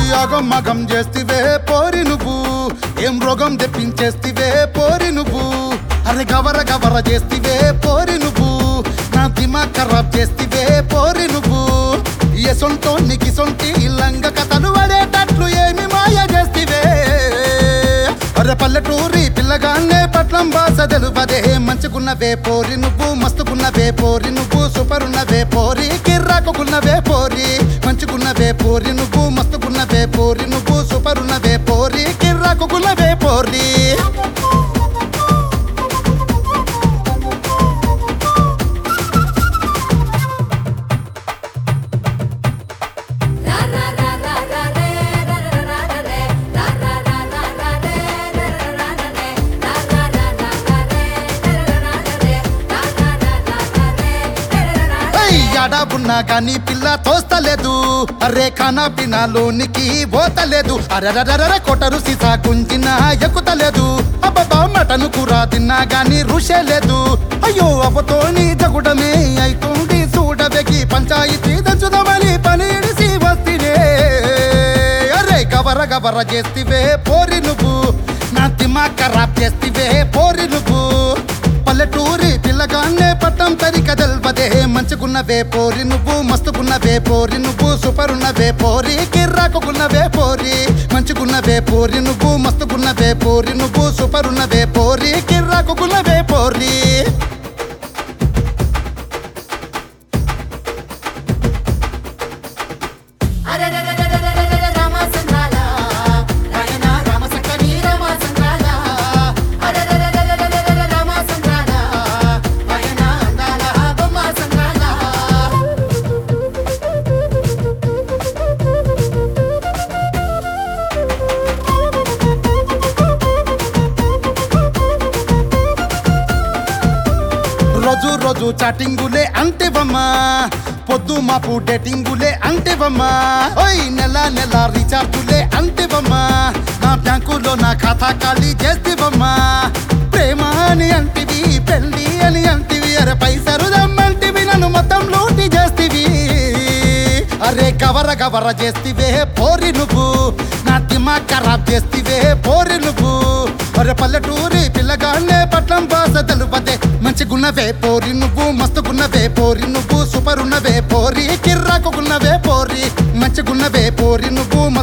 యాగం మగం చేస్తివే పోరి నువ్వు ఏం రోగం తెప్పించేస్తివే పోరి నువ్వు అరే గవర గవర చేస్తివే పోరి నువ్వు నా దిమాగ్ ఖరాబ్ చేస్తివే పోరి నువ్వు ఎసొంటో నికిసొంటి లంగ కథలు పడేటట్లు ఏమి మాయ చేస్తివే అరే పల్లెటూరి పిల్లగాన్నే పట్లం బాస తెలుపదే మంచుకున్నవే పోరి నువ్వు మస్తుకున్నవే పోరి నువ్వు సూపర్ ఉన్నవే పోరి కిర్రాకున్నవే పోరి మంచుకున్నవే పోరి నువ్వు మస్తుకున్నవే పోరి నువ్వు సూపర్ ఉన్నవే పోరి కిర్రాకున్నవే పోరి ఏయ్, యాడా ఉన్నా కానీ పిల్ల తోస్తలేదు అరే ఖానా పినాలోనికి పోతలేదు అరరరర కొటరు సీసా గుంజినా ఎక్కుతలేదు అబ్బబ్బా మటను కూర తిన్నా గాని రుషే లేదు అయ్యో అవ్వతోని జగుడమే అయితుంది చూడబెకి పంచాయతీ దంచుదామని పని ఇడిసి వస్తినే అరే గవర గవర చేస్తివే పోరి నువ్వు నా దిమాగ్ ఖరాబ్ చేస్తివే పోరి నువ్వు పల్లెటూరి పిల్లగాన్నే పట్టం తరిక తెల్పదే మంచుకున్నవే పోరి నువ్వు మస్తుకున్నవే పోరి నువ్వు సూపర్ ఉన్నవే పోరి కిర్రాకున్నవే పోరి మంచుకున్నవే పోరి నువ్వు మస్తుకున్నవే పోరి నువ్వు సూపర్ ఉన్నవే పోరి కిర్రాకున్నవే పోరి రోజు రోజు చాటింగులే అంటేవమ్మా పొద్దు మాపు డేటింగులే అంటేవమ్మా ఓయ్ నెల నెల రీఛార్జులే అంటేవమ్మా నా బ్యాంకులో నా ఖాతా ఖాళీ చేస్తేవమ్మా ప్రేమ అని అంటివి పెళ్ళి అని అంటివి అరే పైసలు దమ్మంటివి నన్ను మొత్తం లూటి చేస్తివి అరే గవర గవర చేస్తివే పోరి నువ్వు నా దిమాగ్ ఖరాబ్ చేస్తివే పోరి నువ్వు అరే పల్లెటూరి పిల్లగాన్నే పట్లం బాస తెలుపదే మంచిగున్నవే పోరి నువ్వు మస్తుగున్నవే పోరి నువ్వు సూపర్ ఉన్నవే పోరి కిర్రాకున్నవే పోరి మంచిగున్నవే పోరి నువ్వు